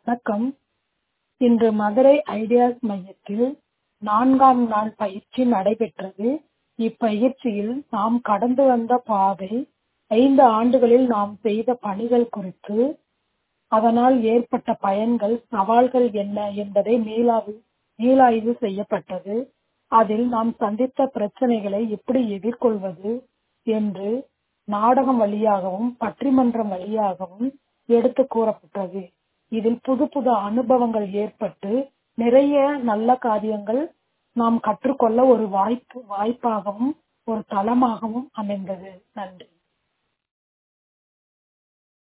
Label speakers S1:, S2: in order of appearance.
S1: வணக்கம் இன்று மதுரை ஐடியாஸ் மையத்தில் நான்காம் நாள் பயிற்சி நடைபெற்றது இப்பயிற்சியில் நாம் கடந்து வந்த பாதை ஐந்து ஆண்டுகளில் நாம் செய்த பணிகள் குறித்து அதனால் ஏற்பட்ட பயன்கள் சவால்கள் என்ன என்பதை மீளாய்வு மீளாய்வு செய்யப்பட்டது அதில் நாம் சந்தித்த பிரச்சனைகளை எப்படி எதிர்கொள்வது என்று நாடகம் வழியாகவும் பட்டிமன்றம் வழியாகவும் எடுத்து கூறப்பட்டது இதில் புது புது அனுபவங்கள் ஏற்பட்டு நிறைய நல்ல காரியங்கள் நாம் கற்றுக்கொள்ள ஒரு வாய்ப்பு வாய்ப்பாகவும் ஒரு தளமாகவும் அமைந்தது நன்றி